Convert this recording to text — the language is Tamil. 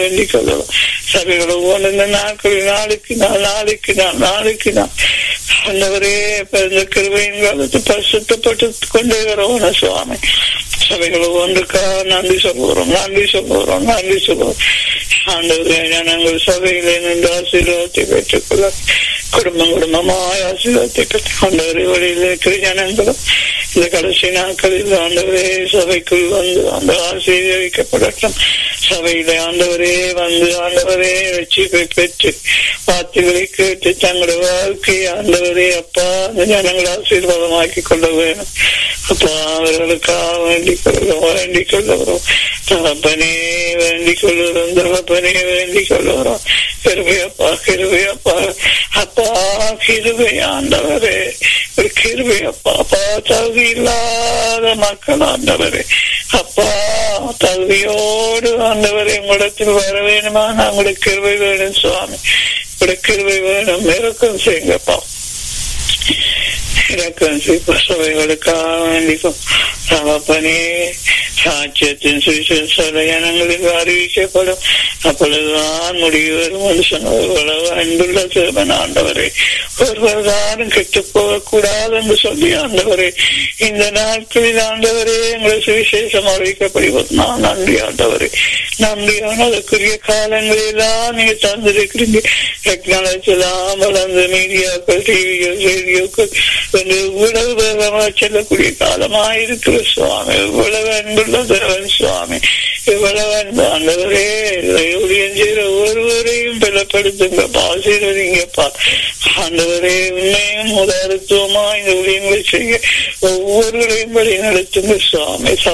வேண்டிக் கொள்ளலாம் சபைகளை ஒவ்வொன்று நாட்களில் நாளுக்கு நாள் நாளைக்கு நாள் நாளைக்கு நாள் ஆண்டவரே இந்த கிருபையின் காலத்து பரிசுத்தப்பட்டு கொண்டே வரோம் சுவாமி சபைகள் ஒன்றுக்கா நன்றி சொல்லுகிறோம் நன்றி சொல்லுகிறோம் நன்றி சொல்லுவோம் ஆண்டவரே நாங்கள் சபையிலே நின்று ஆசீர்வாதத்தை பெற்றுக்கொள்ள குடும்பம் குடும்பமாய் ஆசீர்வாதத்தை பெற்று ஆண்டவரே வழியில் இருக்கிற ஜனங்களும் இந்த கடைசி நாட்களில் ஆண்டவரே சபைக்குள் வந்து அந்த ஆசீர்வதிக்கப்படட்டும் சபையில ஆண்டவரே வந்து ஆண்டவரே வெற்றி பெற்று வார்த்தைகளை கேட்டு தங்களுடைய வாழ்க்கையை ஆண்டவரே அப்பா அந்த ஜனங்களை ஆசீர்வாதமாக்கி கொள்ள வேணும் அப்பா அவர்களுக்காக வேண்டிக் கொள்ளும் வேண்டிக் கொள்ளுகிறோம் தகப்பனே வேண்டிக் கொள்ளுகிறோம் தகப்பனே வேண்டிக் கொள்ளுகிறோம் கிருபையப்பா கிருபையப்பா அப்பா கிருபை ஆண்டவரே ஒரு கிருபையப்பா அப்பா தகுதி இல்லாத மக்கள் ஆண்டவரே அப்பா தகுதியோடு ஆண்டவரே உங்களிடத்தில் வர வேணுமா உங்களுக்கு கிருபை வேணும் சுவாமி உங்களுடைய கிருபை வேணும் இறக்கம் செய்யுங்கப்பா இறக்கம் செய்ப்ப சபைகளுக்காக வேண்டிக்கும் தகப்பனே சாட்சியத்தின் சுவிசேஷ ஜனங்களுக்கு அறிவிக்கப்படும் அப்பொழுதுதான் முடிவு வரும் என்று சொன்னவர்களோ அன்புள்ள சிறுவன் ஆண்டவரே ஒருவர் தானும் கெட்டு போகக்கூடாது என்று சொல்லி ஆண்டவரே இந்த நாட்களில் ஆண்டவரே எங்களை சுவிசேஷம் அறிவிக்கப்படுவது நான் நன்றி ஆண்டவரே நன்றியான அதற்குரிய காலங்களெல்லாம் நீங்க தந்திருக்கிறீங்க டெக்னாலஜி எல்லாம் வளர்ந்த மீடியாக்கள் டிவிகள் ரேடியோக்கள் இவ்வளவு வேகமாக செல்லக்கூடிய காலமாயிருக்கிற சுவாமி இவ்வளவு அன்புள்ள தேவன் சுவாமி இவ்வளவு அன்பு ஆண்டவரே ஊழியம் செய்கிற ஒருவரையும் பலப்படுத்துங்க ஆசீர்வதிங்கப்பா ஆண்டவரே உண்மையும் உதாரத்துவமா இந்த ஊழியங்களை செய்ய ஒவ்வொருவரையும் வழி நடத்துங்க சுவாமி